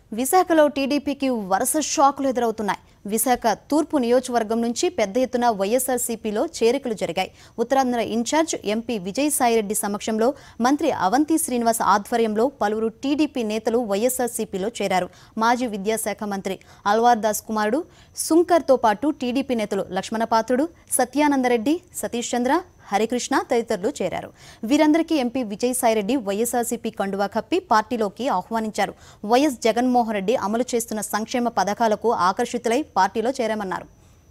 విశాఖలో టీడీపీకి వరుస షాకులు ఎదురవుతున్నాయి విశాఖ తూర్పు నియోజకవర్గం నుంచి పెద్ద ఎత్తున వైఎస్ఆర్సీపీలో చేరికలు జరిగాయి ఉత్తరాంధ్ర ఇన్ఛార్జ్ ఎంపీ విజయసాయిరెడ్డి సమక్షంలో మంత్రి అవంతి శ్రీనివాస్ ఆధ్వర్యంలో పలువురు టీడీపీ నేతలు వైఎస్ఆర్సీపీలో చేరారు మాజీ విద్యాశాఖ మంత్రి అల్వార్ దాస్ కుమారుడు సుంకర్తో పాటు టీడీపీ నేతలు లక్ష్మణపాత్రుడు సత్యానందరెడ్డి సతీష్ చంద్ర హరికృష్ణ తదితరులు చేరారు వీరందరికీ ఎంపీ విజయసాయిరెడ్డి వైఎస్ఆర్సీపీ కండువా కప్పి పార్టీలోకి ఆహ్వానించారు వైఎస్ జగన్మోహన్ రెడ్డి అమలు చేస్తున్న సంక్షేమ పథకాలకు ఆకర్షితులై పార్టీలో చేరామన్నారు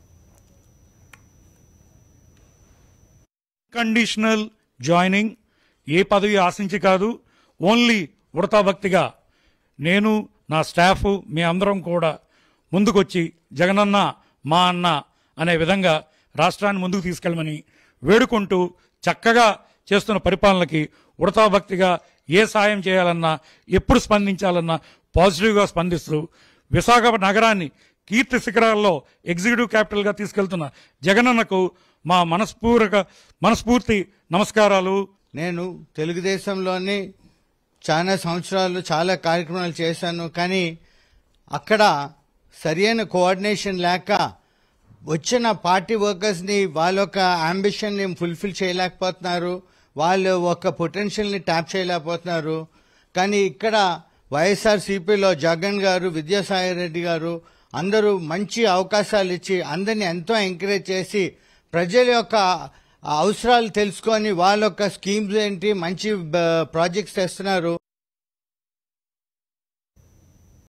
కండిషనల్ జాయినింగ్ ఏ పదవి ఆశించి కాదు ఓన్లీ ఉడతా భక్తిగా నేను నా స్టాఫ్ మీ అందరం కూడా ముందుకొచ్చి జగనన్న మా అన్న అనే విధంగా రాష్ట్రాన్ని ముందుకు తీసుకెళ్ళమని వేడుకుంటూ చక్కగా చేస్తున్న పరిపాలనకి ఉడతా భక్తిగా ఏ సాయం చేయాలన్నా ఎప్పుడు స్పందించాలన్నా పాజిటివ్గా స్పందిస్తూ విశాఖ నగరాన్ని కీర్తి శిఖరాల్లో ఎగ్జిక్యూటివ్ క్యాపిటల్గా తీసుకెళ్తున్న జగనన్నకు మా మనస్పూర్వక మనస్ఫూర్తి నమస్కారాలు నేను తెలుగుదేశంలోని చాలా సంవత్సరాలు చాలా కార్యక్రమాలు చేశాను కానీ అక్కడ సరైన కోఆర్డినేషన్ లేక వచ్చిన పార్టీ వర్కర్స్ని వాళ్ళ యొక్క అంబిషన్ని ఫుల్ఫిల్ చేయలేకపోతున్నారు వాళ్ళు ఒక పొటెన్షియల్ని ట్యాప్ చేయలేకపోతున్నారు కానీ ఇక్కడ వైఎస్ఆర్ సిపిలో జగన్ గారు విద్యాసాయి రెడ్డి గారు అందరూ మంచి అవకాశాలు ఇచ్చి అందరిని ఎంతో ఎంకరేజ్ చేసి ప్రజల యొక్క అవసరాలు తెలుసుకొని వాళ్ళ యొక్క స్కీమ్స్ ఏంటి మంచి ప్రాజెక్ట్స్ తెస్తున్నారు